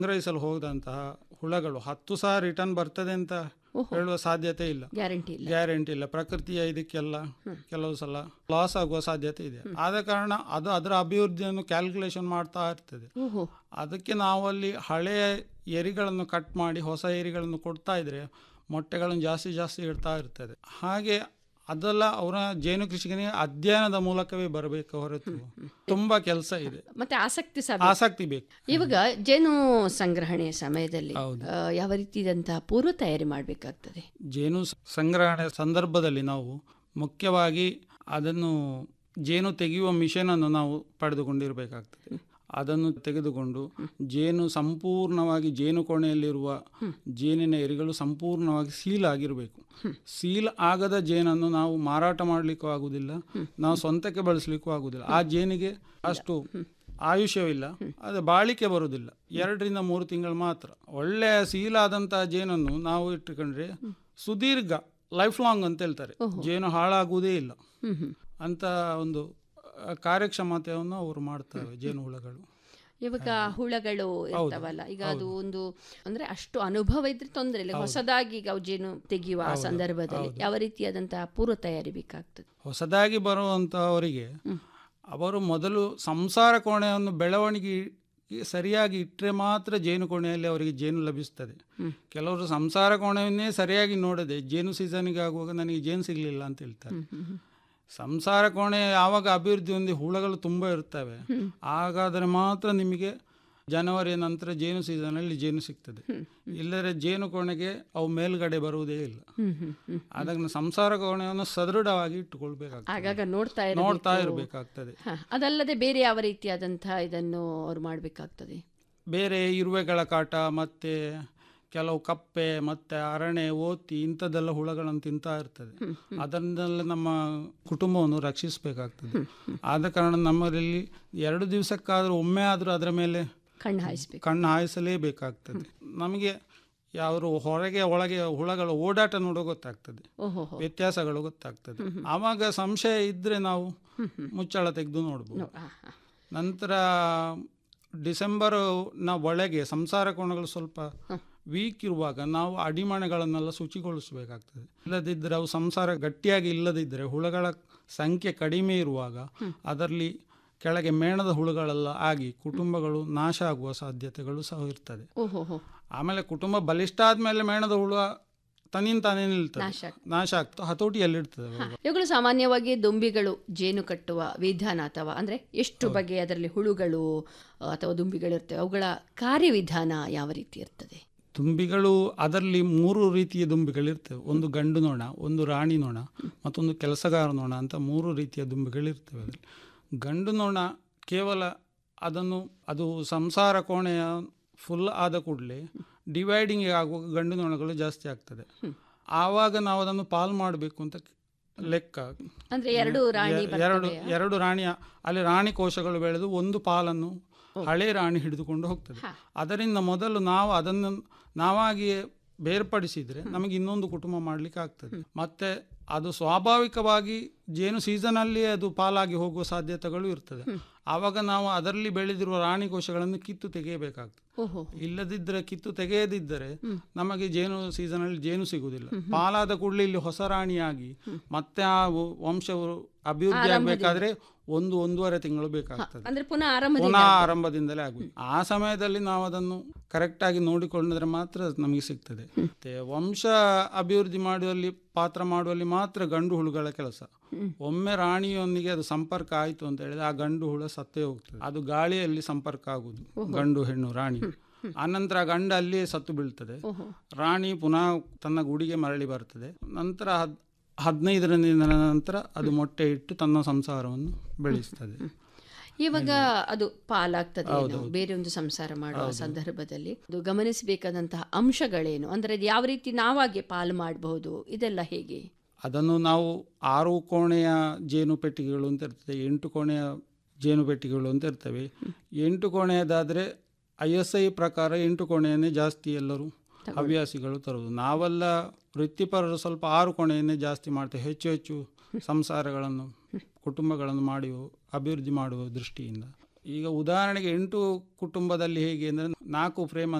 ಸಂಗ್ರಹಿಸಲು ಹೋದಂತಹ ಹುಳಗಳು ಹತ್ತು ಸಹ ರಿಟರ್ನ್ ಬರ್ತದೆ ಅಂತ ಹೇಳುವ ಸಾಧ್ಯತೆ ಇಲ್ಲ ಗ್ಯಾರಂಟಿ ಇಲ್ಲ ಗ್ಯಾರಂಟಿ ಇಲ್ಲ ಪ್ರಕೃತಿಯ ಇದಕ್ಕೆಲ್ಲ ಕೆಲವು ಸಲ ಲಾಸ್ ಆಗುವ ಸಾಧ್ಯತೆ ಇದೆ ಆದ ಕಾರಣ ಅದು ಅದರ ಅಭಿವೃದ್ಧಿಯನ್ನು ಕ್ಯಾಲ್ಕುಲೇಷನ್ ಮಾಡ್ತಾ ಇರ್ತದೆ ಓಹೋ ಅದಕ್ಕೆ ನಾವು ಅಲ್ಲಿ ಹಳೆಯ ಎರಿಗಳನ್ನು ಕಟ್ ಮಾಡಿ ಹೊಸ ಎರಿಗಳನ್ನು ಕೊಡ್ತಾ ಇದ್ರೆ ಮೊಟ್ಟೆಗಳನ್ನು ಜಾಸ್ತಿ ಜಾಸ್ತಿ ಇಡ್ತಾ ಇರ್ತದೆ ಹಾಗೆ ಅದೆಲ್ಲ ಅವರ ಜೇನು ಕೃಷಿಗೆ ಅಧ್ಯಯನದ ಮೂಲಕವೇ ಬರಬೇಕು ಹೊರತು ತುಂಬಾ ಕೆಲಸ ಇದೆ ಮತ್ತೆ ಆಸಕ್ತಿ ಸಹ ಬೇಕು. ಆಸಕ್ತಿ ಬೇಕು ಇವಾಗ ಜೇನು ಸಂಗ್ರಹಣೆಯ ಸಮಯದಲ್ಲಿ ಹೌದು. ಆ, ಯಾವ ರೀತಿಯಾದಂತಹ ಪೂರ್ವ ತಯಾರಿ ಮಾಡಬೇಕಾಗ್ತದೆ ಜೇನು ಸಂಗ್ರಹಣೆ ಸಂದರ್ಭದಲ್ಲಿ ನಾವು ಮುಖ್ಯವಾಗಿ ಅದನ್ನು ಜೇನು ತೆಗೆಯುವ ಮಿಷನನ್ನು ನಾವು ಪಡೆದುಕೊಂಡಿರಬೇಕಾಗ್ತದೆ ಅದನ್ನು ತೆಗೆದುಕೊಂಡು ಜೇನು ಸಂಪೂರ್ಣವಾಗಿ ಜೇನು ಕೋಣೆಯಲ್ಲಿರುವ ಜೇನಿನ ಎರಿಗಳು ಸಂಪೂರ್ಣವಾಗಿ ಸೀಲ್ ಆಗಿರಬೇಕು ಸೀಲ್ ಆಗದ ಜೇನನ್ನು ನಾವು ಮಾರಾಟ ಮಾಡಲಿಕ್ಕೂ ಆಗುವುದಿಲ್ಲ ನಾವು ಸ್ವಂತಕ್ಕೆ ಬಳಸಲಿಕ್ಕೂ ಆಗುವುದಿಲ್ಲ ಆ ಜೇನಿಗೆ ಅಷ್ಟು ಆಯುಷ್ಯವಿಲ್ಲ ಅದು ಬಾಳಿಕೆ ಬರುವುದಿಲ್ಲ ಎರಡರಿಂದ ಮೂರು ತಿಂಗಳು ಮಾತ್ರ ಒಳ್ಳೆಯ ಸೀಲಾದಂತಹ ಜೇನನ್ನು ನಾವು ಇಟ್ಟುಕೊಂಡ್ರೆ ಸುದೀರ್ಘ ಲೈಫ್ ಲಾಂಗ್ ಅಂತ ಹೇಳ್ತಾರೆ ಜೇನು ಹಾಳಾಗುವುದೇ ಇಲ್ಲ ಹ್ಮ್ ಹ್ಮ್ ಅಂತ ಒಂದು ಆ, ಕಾರ್ಯಕ್ಷಮತೆಯನ್ನು ಅವರು ಮಾಡ್ತವೆ ಜೇನು ಹುಳಗಳು ಇವಾಗ ಹುಳಗಳು ಇರ್ತಾವಲ್ಲ ಈಗ ಅದು ಒಂದು ಅಂದ್ರೆ ಅಷ್ಟು ಅನುಭವ ಇದ್ರೆ ತೊಂದರೆ ಇಲ್ಲ ಹೊಸದಾಗಿ ಈಗ ಅವು ಜೇನು ತೆಗೆಯುವ ಆ ಸಂದರ್ಭದಲ್ಲಿ ಯಾವ ರೀತಿಯಾದಂತಹ ಪೂರ್ವ ತಯಾರಿ ಬೇಕಾಗ್ತದೆ ಹೊಸದಾಗಿ ಬರುವಂತಹವರಿಗೆ ಅವರು ಮೊದಲು ಸಂಸಾರ ಕೋಣೆಯನ್ನು ಬೆಳವಣಿಗೆ ಇ- ಸರಿಯಾಗಿ ಇಟ್ಟರೆ ಮಾತ್ರ ಜೇನು ಕೋಣೆಯಲ್ಲಿ ಅವರಿಗೆ ಜೇನು ಲಭಿಸ್ತದೆ ಕೆಲವರು ಸಂಸಾರ ಕೋಣೆಯನ್ನೇ ಸರಿಯಾಗಿ ನೋಡದೆ ಜೇನು ಸೀಸನ್ಗೆ ಆಗುವಾಗ ನನಗೆ ಜೇನು ಸಿಗಲಿಲ್ಲ ಅಂತ ಹೇಳ್ತಾರೆ ಸಂಸಾರ ಕೋಣೆ ಯಾವಾಗ ಅಭಿವೃದ್ಧಿ ಹೊಂದಿ ಹುಳಗಳು ತುಂಬ ಇರ್ತವೆ ಹಾಗಾದರೆ ಮಾತ್ರ ನಿಮಗೆ ಜನವರಿಯ ನಂತರ ಜೇನು ಸೀಸನಲ್ಲಿ ಜೇನು ಸಿಗ್ತದೆ ಇಲ್ಲದ್ರೆ ಜೇನು ಕೋಣೆಗೆ ಅವು ಮೇಲ್ಗಡೆ ಬರುವುದೇ ಇಲ್ಲ ಹ್ಮ್ ಹ್ಮ್ ಹ್ಮ್ ಅದಕ್ಕೆ ಸಂಸಾರ ಕೋಣೆಯನ್ನು ಸದೃಢವಾಗಿ ಇಟ್ಟುಕೊಳ್ಬೇಕಾಗ್ತದೆ ಆಗಾಗ ನೋಡ್ತಾ ನೋಡ್ತಾ ಇರಬೇಕು ಇರಬೇಕಾಗ್ತದೆ ಹ, ಅದಲ್ಲದೆ ಬೇರೆ ಯಾವ ರೀತಿಯಾದಂತಹ ಇದನ್ನು ಅವ್ರು ಮಾಡಬೇಕಾಗ್ತದೆ ಬೇರೆ ಇರುವೆಗಳ ಕಾಟ ಮತ್ತೆ ಕೆಲವು ಕಪ್ಪೆ ಮತ್ತೆ ಅರಣೆ ಓತಿ ಇಂಥದ್ದೆಲ್ಲ ಹುಳಗಳನ್ನು ತಿಂತಾ ಇರ್ತದೆ ಅದನ್ನೆಲ್ಲ ನಮ್ಮ ಕುಟುಂಬವನ್ನು ರಕ್ಷಿಸಬೇಕಾಗ್ತದೆ ಆದ ಕಾರಣ ನಮ್ಮಲ್ಲಿ ಎರಡು ದಿವಸಕ್ಕಾದರೂ ಒಮ್ಮೆ ಆದರೂ ಅದರ ಮೇಲೆ ಕಣ್ಣು ಹಾಯಿಸ್ಬೇಕು ಕಣ್ಣು ಹಾಯಿಸಲೇಬೇಕಾಗ್ತದೆ ನಮಗೆ ಯಾರು ಹೊರಗೆ ಒಳಗೆ ಹುಳಗಳ ಓಡಾಟ ನೋಡೋ ಗೊತ್ತಾಗ್ತದೆ ಓಹೋ ವ್ಯತ್ಯಾಸಗಳು ಗೊತ್ತಾಗ್ತದೆ ಆವಾಗ ಸಂಶಯ ಇದ್ರೆ ನಾವು ಮುಚ್ಚಳ ತೆಗೆದು ನೋಡ್ಬೋದು ನಂತರ ಡಿಸೆಂಬರ್ ನ ಒಳಗೆ ಸಂಸಾರ ಕೋಣಗಳು ಸ್ವಲ್ಪ ವೀಕ್ ಇರುವಾಗ ನಾವು ಅಡಿಮಣೆಗಳನ್ನೆಲ್ಲ ಶುಚಿಗೊಳಿಸಬೇಕಾಗ್ತದೆ ಇಲ್ಲದಿದ್ದರೆ ಅವು ಸಂಸಾರ ಗಟ್ಟಿಯಾಗಿ ಇಲ್ಲದಿದ್ದರೆ ಹುಳಗಳ ಸಂಖ್ಯೆ ಕಡಿಮೆ ಇರುವಾಗ ಅದರಲ್ಲಿ ಕೆಳಗೆ ಮೇಣದ ಹುಳುಗಳೆಲ್ಲ ಆಗಿ ಕುಟುಂಬಗಳು ನಾಶ ಆಗುವ ಸಾಧ್ಯತೆಗಳು ಸಹ ಇರ್ತದೆ ಓಹೋ ಆಮೇಲೆ ಕುಟುಂಬ ಬಲಿಷ್ಠ ಆದ್ಮೇಲೆ ಮೇಣದ ಹುಳು ತನ್ನಿಂದ ತಾನೇ ನಿಲ್ತದೆ ನಾಶ ನಾಶ ಆಗ್ತದೆ ಹತೋಟಿಯಲ್ಲಿರ್ತದೆ ಅವು. ಇವುಗಳು ಸಾಮಾನ್ಯವಾಗಿ ದುಂಬಿಗಳು ಜೇನು ಕಟ್ಟುವ ವಿಧಾನ ಅಥವಾ ಅಂದ್ರೆ ಎಷ್ಟು ಬಗೆಯ ಅದರಲ್ಲಿ ಹುಳುಗಳು ಆ, ಅಥವಾ ದುಂಬಿಗಳು ಇರ್ತವೆ ಅವುಗಳ ಕಾರ್ಯವಿಧಾನ ಯಾವ ರೀತಿ ಇರ್ತದೆ ದುಂಬಿಗಳು ಅದರಲ್ಲಿ ಮೂರು ರೀತಿಯ ದುಂಬಿಗಳಿರ್ತವೆ ಒಂದು ಗಂಡು ನೊಣ ಒಂದು ರಾಣಿ ನೊಣ ಮತ್ತೊಂದು ಕೆಲಸಗಾರ ನೊಣ ಅಂತ ಮೂರು ರೀತಿಯ ದುಂಬಿಗಳಿರ್ತವೆ ಅದರಲ್ಲಿ ಗಂಡು ನೊಣ ಕೇವಲ ಅದನ್ನು ಅದು ಸಂಸಾರ ಕೋಣೆಯ ಫುಲ್ ಆದ ಕೂಡಲೇ ಡಿವೈಡಿಂಗ್ ಆಗುವಾಗ ಗಂಡು ನೊಣಗಳು ಜಾಸ್ತಿ ಆಗ್ತದೆ ಆವಾಗ ನಾವು ಅದನ್ನು ಪಾಲ್ ಮಾಡಬೇಕು ಅಂತ ಲೆಕ್ಕ ಅಂದ್ರೆ ಎರಡು ರಾಣಿ ಎ- ಎರಡು ಎರಡು ರಾಣಿಯ ಅಲ್ಲಿ ರಾಣಿ ಕೋಶಗಳು ಬೆಳೆದು ಒಂದು ಪಾಲನ್ನು ಹಳೆ ರಾಣಿ ಹಿಡಿದುಕೊಂಡು ಹೋಗ್ತದೆ ಅದರಿಂದ ಮೊದಲು ನಾವು ಅದನ್ನು ನಾವಾಗಿಯೇ ಬೇರ್ಪಡಿಸಿದ್ರೆ ನಮಗೆ ಇನ್ನೊಂದು ಕುಟುಂಬ ಮಾಡಲಿಕ್ಕೆ ಆಗ್ತದೆ ಮತ್ತೆ ಅದು ಸ್ವಾಭಾವಿಕವಾಗಿ ಜೇನು ಸೀಸನಲ್ಲಿ ಅದು ಪಾಲಾಗಿ ಹೋಗುವ ಸಾಧ್ಯತೆಗಳು ಇರ್ತದೆ ಆವಾಗ ನಾವು ಅದರಲ್ಲಿ ಬೆಳೆದಿರುವ ರಾಣಿ ಕೋಶಗಳನ್ನು ಕಿತ್ತು ತೆಗೆಯಬೇಕಾಗ್ತದೆ ಓಹೋ ಇಲ್ಲದಿದ್ದರೆ ಕಿತ್ತು ತೆಗೆಯದಿದ್ದರೆ ನಮಗೆ ಜೇನು ಸೀಸನಲ್ಲಿ ಜೇನು ಸಿಗುವುದಿಲ್ಲ ಪಾಲಾದ ಕೂಡಲೇ ಇಲ್ಲಿ ಹೊಸ ರಾಣಿಯಾಗಿ ಮತ್ತೆ ಆ ವ- ವಂಶವು ಅಭಿವೃದ್ಧಿ ಆಗಬೇಕಾದ್ರೆ ಒಂದು ಒಂದೂವರೆ ತಿಂಗಳು ಬೇಕಾಗ್ತದೆ ಅಂದ್ರೆ ಪುನಃ ಆರಂಭದಿಂದ ಪುನಃ ಆರಂಭದಿಂದಲೇ ಆಗುವುದು ಆ ಸಮಯದಲ್ಲಿ ನಾವು ಅದನ್ನು ಕರೆಕ್ಟ್ ಆಗಿ ನೋಡಿಕೊಂಡ್ರೆ ಮಾತ್ರ ಅದು ನಮಗೆ ಸಿಗ್ತದೆ ಮತ್ತೆ ವಂಶ ಅಭಿವೃದ್ಧಿ ಮಾಡುವಲ್ಲಿ ಪಾತ್ರ ಮಾಡುವಲ್ಲಿ ಮಾತ್ರ ಗಂಡು ಹುಳುಗಳ ಕೆಲಸ ಒಮ್ಮೆ ರಾಣಿಯೊಂದಿಗೆ ಅದು ಸಂಪರ್ಕ ಆಯಿತು ಅಂತ ಹೇಳಿದ್ರೆ ಆ ಗಂಡು ಹುಳ ಸತ್ತೇ ಹೋಗ್ತದೆ ಅದು ಗಾಳಿಯಲ್ಲಿ ಸಂಪರ್ಕ ಆಗುವುದು ಗಂಡು ಹೆಣ್ಣು ರಾಣಿ ಆನಂತರ ಆ ಗಂಡು ಅಲ್ಲಿಯೇ ಸತ್ತು ಬೀಳ್ತದೆ ರಾಣಿ ಪುನಃ ತನ್ನ ಗೂಡಿಗೆ ಮರಳಿ ಬರ್ತದೆ ನಂತರ ಹದ್ ಹದಿನೈದರ ದಿನದ ನಂತರ ಅದು ಮೊಟ್ಟೆ ಇಟ್ಟು ತನ್ನ ಸಂಸಾರವನ್ನು ಬೆಳೆಸ್ತದೆ ಇವಾಗ ಅದು ಪಾಲಾಗ್ತದೆ ಏನು? ಬೇರೆ ಒಂದು ಸಂಸಾರ ಮಾಡುವ ಸಂದರ್ಭದಲ್ಲಿ ಅದು ಗಮನಿಸಬೇಕಾದಂತಹ ಅಂಶಗಳೇನು ಅಂದ್ರೆ ಅದು ಯಾವ ರೀತಿ ನಾವಾಗೆ ಪಾಲು ಮಾಡಬಹುದು ಇದೆಲ್ಲ ಹೇಗೆ ಅದನ್ನು ನಾವು ಆರು ಕೋಣೆಯ ಜೇನು ಪೆಟ್ಟಿಗೆಗಳು ಅಂತ ಇರ್ತದೆ ಎಂಟು ಕೋಣೆಯ ಜೇನು ಪೆಟ್ಟಿಗೆಗಳು ಅಂತ ಇರ್ತವೆ ಎಂಟು ಕೋಣೆಯದಾದರೆ ಐ ಎಸ್ ಐ ಪ್ರಕಾರ ಎಂಟು ಕೋಣೆಯನ್ನೇ ಜಾಸ್ತಿ ಎಲ್ಲರೂ ಹವ್ಯಾಸಿಗಳು ತರುವುದು ನಾವೆಲ್ಲ ವೃತ್ತಿಪರರು ಸ್ವಲ್ಪ ಆರು ಕೋಣೆಯನ್ನೇ ಜಾಸ್ತಿ ಮಾಡ್ತೇವೆ ಹೆಚ್ಚು ಹೆಚ್ಚು ಸಂಸಾರಗಳನ್ನು ಕುಟುಂಬಗಳನ್ನು ಮಾಡಿ ಅಭಿವೃದ್ಧಿ ಮಾಡುವ ದೃಷ್ಟಿಯಿಂದ ಈಗ ಉದಾಹರಣೆಗೆ ಎಂಟು ಕುಟುಂಬದಲ್ಲಿ ಹೇಗೆ ಅಂದರೆ ನಾಲ್ಕು ಫ್ರೇಮ್